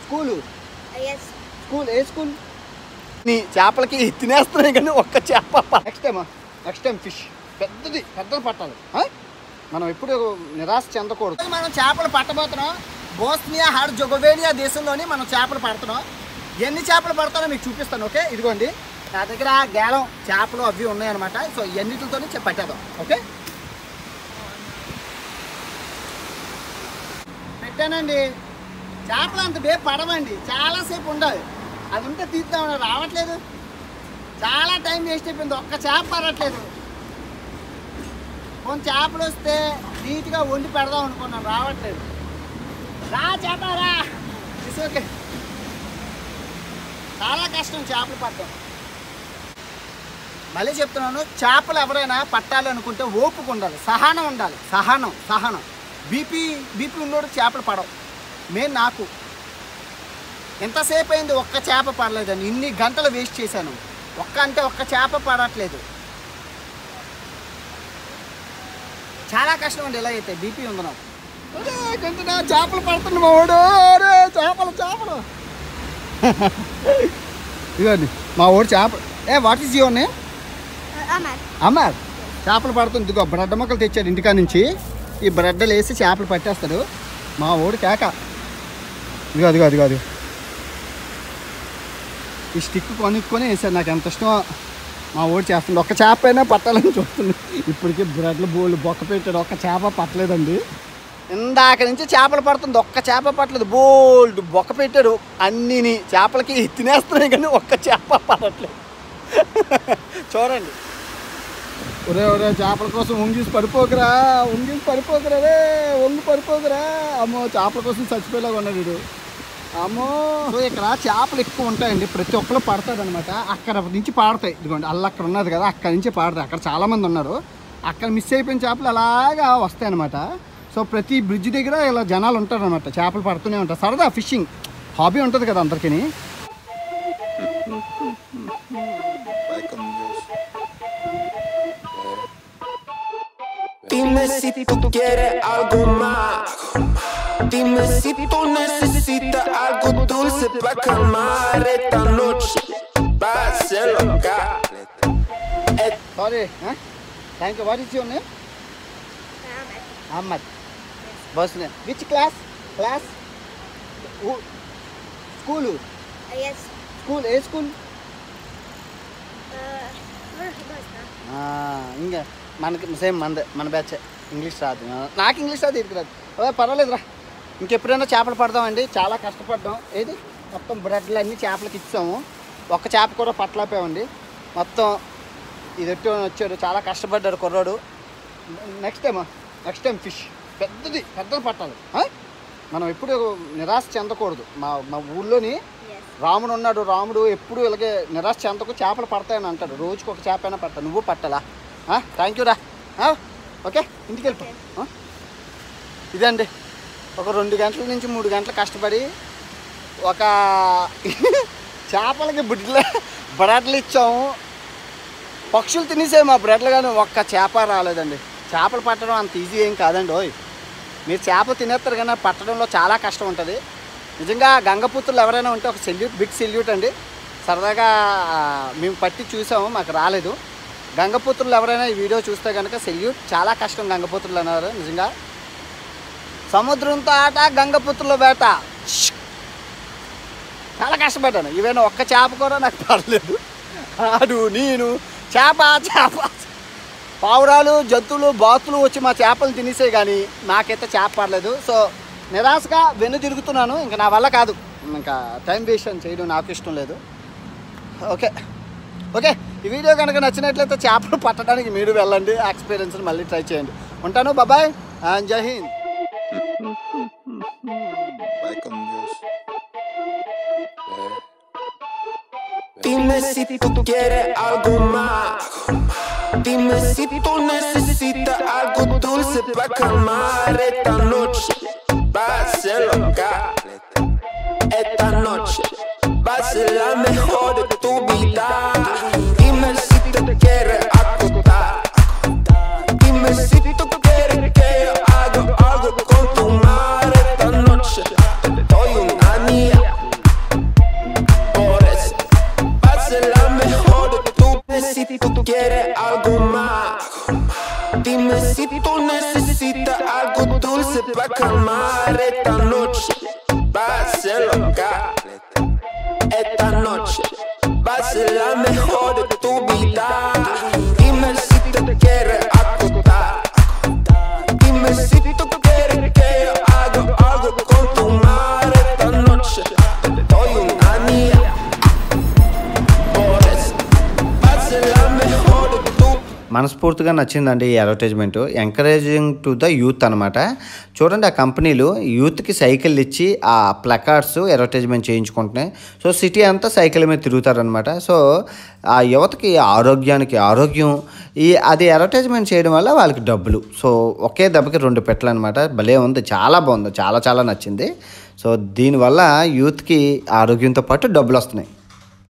School yes school a school నీ చేపలకి తినేస్తున్నాయి కానీ ఒక్క చేప next time next time fish పెద్దది పెద్దది పట్టాలి ఆ? మనం ఎప్పుడు నిరాశ చెందకూడదు మనం చేపలు పట్టబోతున్నాం బోస్నియా హర్ జొగోవేనియా దేశంలోని మనం చేపలు పడుతున్నాం ఎన్ని చేపలు పడతానో మీకు చూపిస్తాను ఓకే ఇదిగోండి నా దగ్గర గేలం చేపలు అవి ఉన్నాయన్నమాట సో ఎన్నిటితో పట్టేద్దాం ఓకే పెట్టానండి చేపలు అంత బే పడవండి చాలాసేపు ఉండాలి అది ఉంటే తీద్దామని రావట్లేదు చాలా టైం వేస్ట్ అయిపోయింది ఒక్క చేప పడట్లేదు కొన్ని చేపలు వస్తే నీట్గా వండి పెడదాం అనుకున్నాను రావట్లేదు రా చేప రా ఇట్స్ ఓకే చాలా కష్టం చేపలు పట్టడం మళ్ళీ చెప్తున్నాను చేపలు ఎవరైనా పట్టాలి అనుకుంటే ఓపిక ఉండాలి సహనం ఉండాలి సహనం సహనం బీపీ బీపీ ఉన్నోడు చేపలు పడవు మెయిన్ నాకు ఎంతసేపు అయింది ఒక్క చేప పడలేదని ఇన్ని గంటలు వేస్ట్ చేశాను ఒక్క అంటే ఒక్క చేప పడట్లేదు చాలా కష్టం అండి ఎలా అయితే బీపీ ఉంది నాకు ఒరే, గంటనా చేపలు పడుతుంది మా వాడు ఒరే, చేపలు చేపలు ఇదిగోండి మా వాడు చేపలు ఏ what is your name Amar అమ్మ చేపలు పడుతుంది ఇదిగో బ్రెడ్ మొక్కలు తెచ్చాడు ఇంటికా నుంచి ఈ బ్రెడ్డలు వేసి చేపలు పట్టేస్తాడు మా ఊడు కేక ఇదిగో అదిగో అదిగో అది ఈ స్టిక్ కొనుక్కొని వేసాడు నాకు ఎంత ఇష్టం మా ఊడు చేస్తుంది ఒక్క చేప అయినా పట్టాలని చూస్తుంది ఇప్పటికీ బ్రెడ్లు బోళ్ళు బొక్క పెట్టాడు ఒక్క చేప పట్టలేదండి ఇందాక నుంచి చేపలు పడుతుంది ఒక్క చేప పట్టలేదు బోల్డ్ బొక్క పెట్టాడు అన్నిని చేపలకి తినేస్తున్నాయి కానీ ఒక్క చేప పడట్లేదు చూడండి ఒరే ఒరే చేపల కోసం వంగీసి పడిపోకరా వంగీసి పడిపోకరా రే వంగి పడిపోకరా అమ్మో చేపల కోసం చచ్చిపోయేలాగా ఉన్నాడు వీడు అమ్మో సో ఇక్కడ చేపలు ఎక్కువ ఉంటాయండి ప్రతి ఒక్కరు పడతాడు అనమాట అక్కడ నుంచి పాడతాయి ఇదిగోండి అల్ల అక్కడ ఉన్నది కదా అక్కడ నుంచి పాడతాయి అక్కడ చాలా మంది ఉన్నారు అక్కడ మిస్ అయిపోయిన చేపలు అలాగా వస్తాయి అనమాట సో ప్రతి బ్రిడ్జ్ దగ్గర ఇలా జనాలు ఉంటారు అనమాట చేపలు పడుతూనే ఉంటారు సరదా ఫిషింగ్ హాబీ ఉంటుంది కదా అందరికీ Dime si tú quieres algo más. Dime si tú necesitas algo dulce para calmar esta noche. Va a ser loca. Sorry thank you what is your name Amar Ahmed బస్ which class class school yes school a school ఇంకా మనకి same మనదే మన batch English రాదు నాకు English రాదు ఇది రాదు అదే పర్వాలేదురా ఇంకెప్పుడైనా చేపలు పడదామండి చాలా కష్టపడ్డాం ఏది మొత్తం బ్రెడ్లు అన్నీ చేపలకి ఇచ్చాము ఒక్క చేప కూడా పట్టలేకపోయామండి మొత్తం ఇది ఎట్టు వచ్చాడు చాలా కష్టపడ్డాడు కుర్రాడు next time next time fish పెద్దది పెద్దది పట్టాలి ఆ? మనం ఎప్పుడు నిరాశ చెందకూడదు మా మా ఊళ్ళోని ఎస్ రాముడు ఉన్నాడు రాముడు ఎప్పుడు ఇలాగే నిరాశ చెందకు చేపలు పడతాయని అంటాడు రోజుకి ఒక చేప అయినా పడతా నువ్వు పట్టాలా థ్యాంక్ యూ రా ఆ? ఓకే ఇంటికి వెళ్ళిపో ఆ? ఇదండి ఒక రెండు గంటల నుంచి మూడు గంటలు కష్టపడి ఒక చేపలకి బుడ్ల బ్రెడ్లు ఇచ్చాము పక్షులు తినేసే మా బ్రెడ్లు కానీ ఒక్క చేప రాలేదండి చేపలు పట్టడం అంత ఈజీ ఏం కాదండి ఓయ్ మీరు చేప తినేస్తారు కానీ అది పట్టడంలో చాలా కష్టం ఉంటుంది నిజంగా గంగపుత్రులు ఎవరైనా ఉంటే ఒక సెల్యూట్ బిగ్ సెల్యూట్ అండి సరదాగా ఆ, మేము పట్టి చూసాము మాకు రాలేదు గంగపుత్రులు ఎవరైనా ఈ వీడియో చూస్తే కనుక సెల్యూట్ చాలా కష్టం గంగపుత్రులు అన్నారు నిజంగా సముద్రంతో ఆట గంగపుత్రుల వేట ష్. చాలా కష్టపడ్డాను ఈవెన్ ఒక్క చేప కూడా నాకు పడలేదు ఆడు నేను చేప చేప పావురాలు జంతువులు బాతులు వచ్చి మా చేపలు తినేసే కానీ నాకైతే చేప పడలేదు సో నిరాశగా వెన్ను తిరుగుతున్నాను ఇంకా నా వల్ల కాదు ఇంకా టైం వేస్ట్ అని చేయడం నాకు ఇష్టం లేదు ఓకే ఓకే ఈ వీడియో కనుక నచ్చినట్లయితే చేపలు పట్టడానికి మీరు వెళ్ళండి ఆ ఎక్స్పీరియన్స్ని మళ్ళీ ట్రై చేయండి ఉంటాను బాబాయ్ అండ్ జై Hind Vai con Dios. Dime si tú quieres algo más. Dime si tú necesitas algo dulce para calmar esta noche. Va a ser loca. Esta noche va a ser la mejor de tu vida. Dime si te quieres acostar. Dime si tú quieres que yo haga algo con tu madre esta noche. Te doy un anillo. tú necesitas algo dulce para calmar esta noche. Va a ser loca. Esta noche va a ser la mejor de tu vida. Dime si te quieres acostar. Dime si tú quieres que yo haga algo con tu madre esta noche. Te doy un anillo. Por eso va a ser la mejor de tu మనస్ఫూర్తిగా నచ్చిందండి ఈ advertisement encouraging to the youth అనమాట చూడండి ఆ కంపెనీలు యూత్కి cycle ఇచ్చి ఆ ప్లకార్డ్స్ అడ్వర్టైజ్మెంట్ చేయించుకుంటున్నాయి సో సిటీ అంతా సైకిల్ మీద తిరుగుతారనమాట సో ఆ యువతకి ఆరోగ్యానికి ఆరోగ్యం ఈ అది అడ్వర్టైజ్మెంట్ చేయడం వల్ల వాళ్ళకి డబ్బులు సో ఒకే దెబ్బకి రెండు పెట్టలు అనమాట భలే ఉంది చాలా బాగుంది చాలా చాలా నచ్చింది సో దీనివల్ల యూత్కి ఆరోగ్యంతో పాటు డబ్బులు వస్తున్నాయి